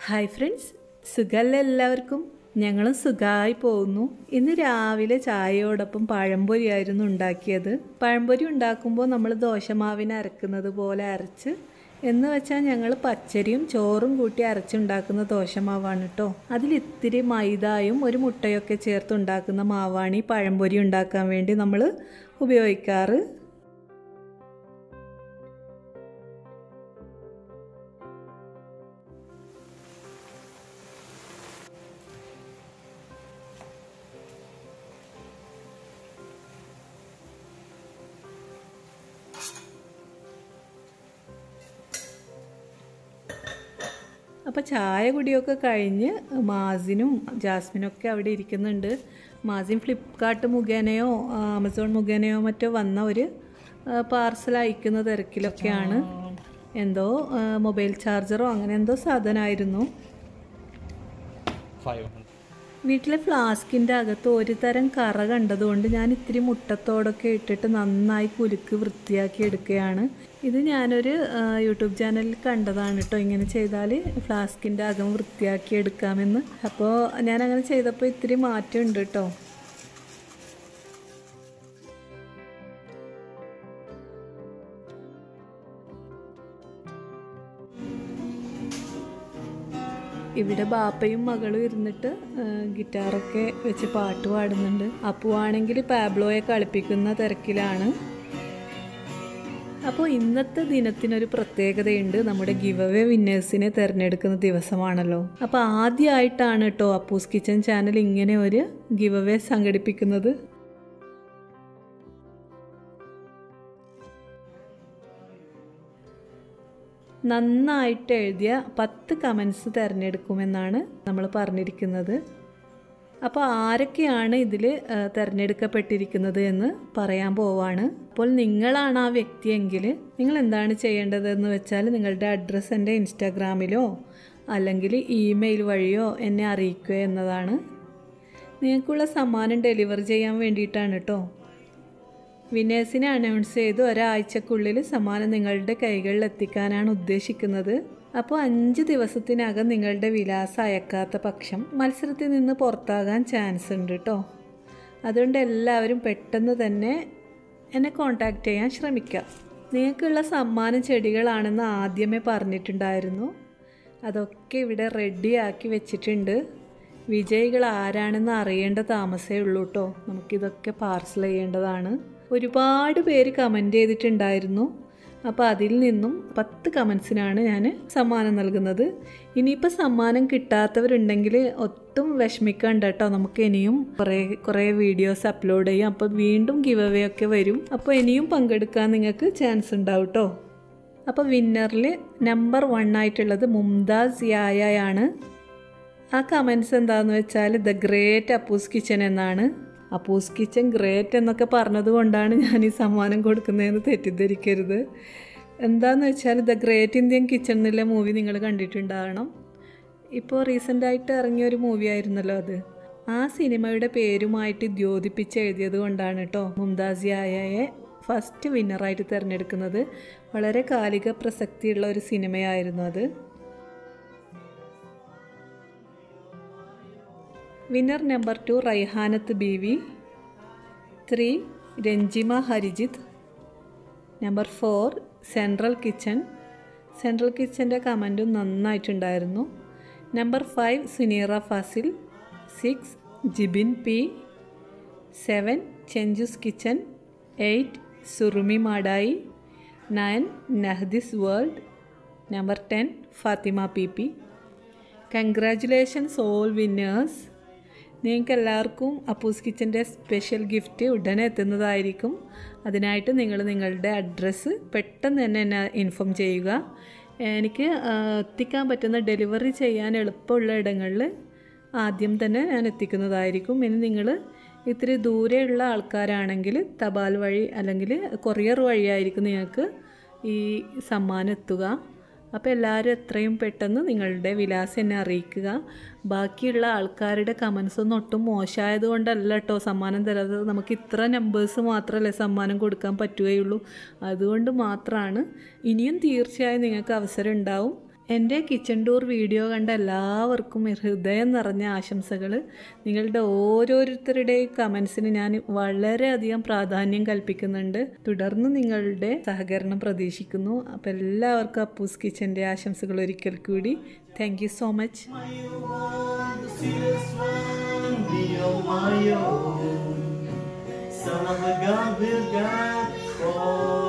Hi friends സുഖമല്ല എല്ലാവർക്കും ഞങ്ങളും സുഖമായി പോകുന്നു ഇന്ന് രാവിലെ ചായയോടൊപ്പം പഴംപൊരിയായിരുന്നു ഉണ്ടാക്കിയത് പഴംപൊരി ഉണ്ടാക്കുമ്പോൾ നമ്മൾ ദോശമാവിന് അരക്കുന്നത് പോലെ അരച്ച് എന്ന് വെച്ചാൽ ഞങ്ങൾ പച്ചരിയും ചോറും കൂട്ടി അരച്ചുണ്ടാക്കുന്ന ദോശമാവാണ് കേട്ടോ അതിൽ ഇത്തിരി മൈദായും ഒരു മുട്ടയൊക്കെ ചേർത്ത് ഉണ്ടാക്കുന്ന മാവാണ് ഈ പഴംപൊരി ഉണ്ടാക്കാൻ വേണ്ടി നമ്മൾ ഉപയോഗിക്കാറ് അപ്പോൾ ചായ കുടിയൊക്കെ കഴിഞ്ഞ് മാസിനും ജാസ്മിനും ഒക്കെ അവിടെ ഇരിക്കുന്നുണ്ട് മാസിൻ ഫ്ലിപ്കാർട്ട് മുഖേനയോ ആമസോൺ മുഖേനയോ മറ്റോ വന്ന ഒരു പാർസൽ അയക്കുന്ന തിരക്കിലൊക്കെയാണ് എന്തോ മൊബൈൽ ചാർജറോ അങ്ങനെ എന്തോ സാധനമായിരുന്നു വീട്ടിലെ ഫ്ലാസ്കിൻ്റെ അകത്ത് ഒരു തരം കറ കണ്ടതുകൊണ്ട് ഞാൻ ഇത്തിരി മുട്ടത്തോടൊക്കെ ഇട്ടിട്ട് നന്നായി കുലുക്ക് വൃത്തിയാക്കി എടുക്കുകയാണ് ഇത് ഞാനൊരു യൂട്യൂബ് ചാനലിൽ കണ്ടതാണ് കേട്ടോ ഇങ്ങനെ ചെയ്താൽ ഫ്ലാസ്കിൻ്റെ അകം വൃത്തിയാക്കി എടുക്കാമെന്ന് അപ്പോൾ ഞാൻ അങ്ങനെ ചെയ്തപ്പോൾ ഇത്തിരി മാറ്റമുണ്ട് കേട്ടോ ഇവിടെ ബാപ്പയും മകളും ഇരുന്നിട്ട് ഗിറ്റാറൊക്കെ വെച്ച് പാട്ട് പാടുന്നുണ്ട് അപ്പു ആണെങ്കിൽ പാബ്ലോയെ കളിപ്പിക്കുന്ന തിരക്കിലാണ് അപ്പോൾ ഇന്നത്തെ ദിനത്തിനൊരു പ്രത്യേകതയുണ്ട് നമ്മുടെ ഗിവ് അവേ വിന്നേഴ്സിനെ തിരഞ്ഞെടുക്കുന്ന ദിവസമാണല്ലോ അപ്പോൾ ആദ്യമായിട്ടാണ് കേട്ടോ അപ്പൂസ് കിച്ചൻ ചാനൽ ഇങ്ങനെ ഒരു ഗിവ് അവേ സംഘടിപ്പിക്കുന്നത് നന്നായിട്ട് എഴുതിയ പത്ത് കമൻസ് തിരഞ്ഞെടുക്കുമെന്നാണ് നമ്മൾ പറഞ്ഞിരിക്കുന്നത് അപ്പോൾ ആരൊക്കെയാണ് ഇതിൽ തിരഞ്ഞെടുക്കപ്പെട്ടിരിക്കുന്നത് എന്ന് പറയാൻ പോവാണ് അപ്പോൾ നിങ്ങളാണ് ആ വ്യക്തിയെങ്കിൽ നിങ്ങൾ എന്താണ് ചെയ്യേണ്ടതെന്ന് വെച്ചാൽ നിങ്ങളുടെ അഡ്രസ്സ് എൻ്റെ ഇൻസ്റ്റാഗ്രാമിലോ അല്ലെങ്കിൽ ഇമെയിൽ വഴിയോ എന്നെ അറിയിക്കുക എന്നതാണ് നിങ്ങൾക്കുള്ള സമ്മാനം ഡെലിവറി ചെയ്യാൻ വേണ്ടിയിട്ടാണ് കേട്ടോ വിനേഴ്സിനെ അനൗൺസ് ചെയ്ത് ഒരാഴ്ചക്കുള്ളിൽ സമ്മാനം നിങ്ങളുടെ കൈകളിൽ എത്തിക്കാനാണ് ഉദ്ദേശിക്കുന്നത് അപ്പോൾ അഞ്ച് ദിവസത്തിനകം നിങ്ങളുടെ വിലാസം അയക്കാത്ത പക്ഷം മത്സരത്തിൽ നിന്ന് പുറത്താകാൻ ചാൻസ് ഉണ്ട് കേട്ടോ അതുകൊണ്ട് എല്ലാവരും പെട്ടെന്ന് തന്നെ എന്നെ കോൺടാക്റ്റ് ചെയ്യാൻ ശ്രമിക്കുക നിങ്ങൾക്കുള്ള സമ്മാനം ചെടികളാണെന്ന് ആദ്യമേ പറഞ്ഞിട്ടുണ്ടായിരുന്നു അതൊക്കെ ഇവിടെ റെഡിയാക്കി വെച്ചിട്ടുണ്ട് വിജയികൾ ആരാണെന്ന് അറിയേണ്ട താമസമേ ഉള്ളൂ കേട്ടോ നമുക്കിതൊക്കെ പാർസൽ ചെയ്യേണ്ടതാണ് ഒരുപാട് പേര് കമൻറ്റ് ചെയ്തിട്ടുണ്ടായിരുന്നു അപ്പോൾ അതിൽ നിന്നും പത്ത് കമൻസിനാണ് ഞാൻ സമ്മാനം നൽകുന്നത് ഇനിയിപ്പോൾ സമ്മാനം കിട്ടാത്തവരുണ്ടെങ്കിൽ ഒട്ടും വിഷമിക്കണ്ട കേട്ടോ നമുക്ക് ഇനിയും കുറേ കുറേ വീഡിയോസ് അപ്ലോഡ് ചെയ്യും അപ്പോൾ വീണ്ടും ഗിവ് അവേ ഒക്കെ വരും അപ്പോൾ ഇനിയും പങ്കെടുക്കാൻ നിങ്ങൾക്ക് ചാൻസ് ഉണ്ടാവും കേട്ടോ അപ്പോൾ വിന്നറിൽ നമ്പർ വൺ ആയിട്ടുള്ളത് മുംതാസ് യായാണ് ആ കമൻസ് എന്താണെന്ന് വെച്ചാൽ ദ ഗ്രേറ്റ് അപ്പൂസ് കിച്ചൻ എന്നാണ് അപ്പൂസ് കിച്ചൻ ഗ്രേറ്റ് എന്നൊക്കെ പറഞ്ഞത് കൊണ്ടാണ് ഞാൻ ഈ സമ്മാനം കൊടുക്കുന്നതെന്ന് തെറ്റിദ്ധരിക്കരുത് എന്താന്ന് വെച്ചാൽ ദ ഗ്രേറ്റ് ഇന്ത്യൻ കിച്ചൺ എന്നുള്ള മൂവി നിങ്ങൾ കണ്ടിട്ടുണ്ടാകണം ഇപ്പോൾ റീസെൻ്റായിട്ട് ഇറങ്ങിയ ഒരു മൂവി ആയിരുന്നല്ലോ അത് ആ സിനിമയുടെ പേരുമായിട്ട് ദ്യോതിപ്പിച്ച് എഴുതിയത് കൊണ്ടാണ് കേട്ടോ മുംതാസിയായയെ ഫസ്റ്റ് വിന്നറായിട്ട് തിരഞ്ഞെടുക്കുന്നത് വളരെ കാലിക പ്രസക്തിയുള്ള ഒരു സിനിമയായിരുന്നു അത് winner number two Raihanath B V three Ranjima Harijith number four central kitchen central കിച്ചൻ്റെ കമൻറ്റും നന്നായിട്ടുണ്ടായിരുന്നു number five Suneera Fasil six Jibin P seven Chenchus kitchen eight Surumi Madayi nine Nahdis world number ten Fathima P P congratulations all winners നിങ്ങൾക്ക് എല്ലാവർക്കും അപ്പൂസ് കിച്ചൻ്റെ സ്പെഷ്യൽ ഗിഫ്റ്റ് ഉടനെ എത്തുന്നതായിരിക്കും അതിനായിട്ട് നിങ്ങൾ നിങ്ങളുടെ അഡ്രസ്സ് പെട്ടെന്ന് തന്നെ എന്നെ ഇൻഫോം ചെയ്യുക എനിക്ക് എത്തിക്കാൻ പറ്റുന്ന ഡെലിവറി ചെയ്യാൻ എളുപ്പമുള്ള ഇടങ്ങളിൽ ആദ്യം തന്നെ ഞാൻ എത്തിക്കുന്നതായിരിക്കും ഇനി നിങ്ങൾ ഇത്തിരി ദൂരെയുള്ള ആൾക്കാരാണെങ്കിൽ തപാൽ വഴി അല്ലെങ്കിൽ കൊറിയർ വഴിയായിരിക്കും നിങ്ങൾക്ക് ഈ സമ്മാനം എത്തുക അപ്പോൾ എല്ലാവരും എത്രയും പെട്ടെന്ന് നിങ്ങളുടെ വിലാസം എന്നെ അറിയിക്കുക ബാക്കിയുള്ള ആൾക്കാരുടെ കമൻസ് ഒന്നും ഒട്ടും മോശമായത് കൊണ്ടല്ല കേട്ടോ സമ്മാനം തരാത്തത് നമുക്ക് ഇത്ര നമ്പേഴ്സ് മാത്രമല്ലേ സമ്മാനം കൊടുക്കാൻ പറ്റുകയുള്ളൂ അതുകൊണ്ട് മാത്രമാണ് ഇനിയും തീർച്ചയായും നിങ്ങൾക്ക് അവസരം ഉണ്ടാവും എൻ്റെ കിച്ചൺ ടൂർ വീഡിയോ കണ്ട എല്ലാവർക്കും ഹൃദയം നിറഞ്ഞ ആശംസകൾ നിങ്ങളുടെ ഓരോരുത്തരുടെയും കമൻസിന് ഞാൻ വളരെയധികം പ്രാധാന്യം കൽപ്പിക്കുന്നുണ്ട് തുടർന്ന് നിങ്ങളുടെ സഹകരണം പ്രതീക്ഷിക്കുന്നു അപ്പോൾ എല്ലാവർക്കും അപ്പൂസ് കിച്ചൻ്റെ ആശംസകൾ ഒരിക്കൽ കൂടി thank you so much the sweetest one, be on my own. Son of a God with God, oh.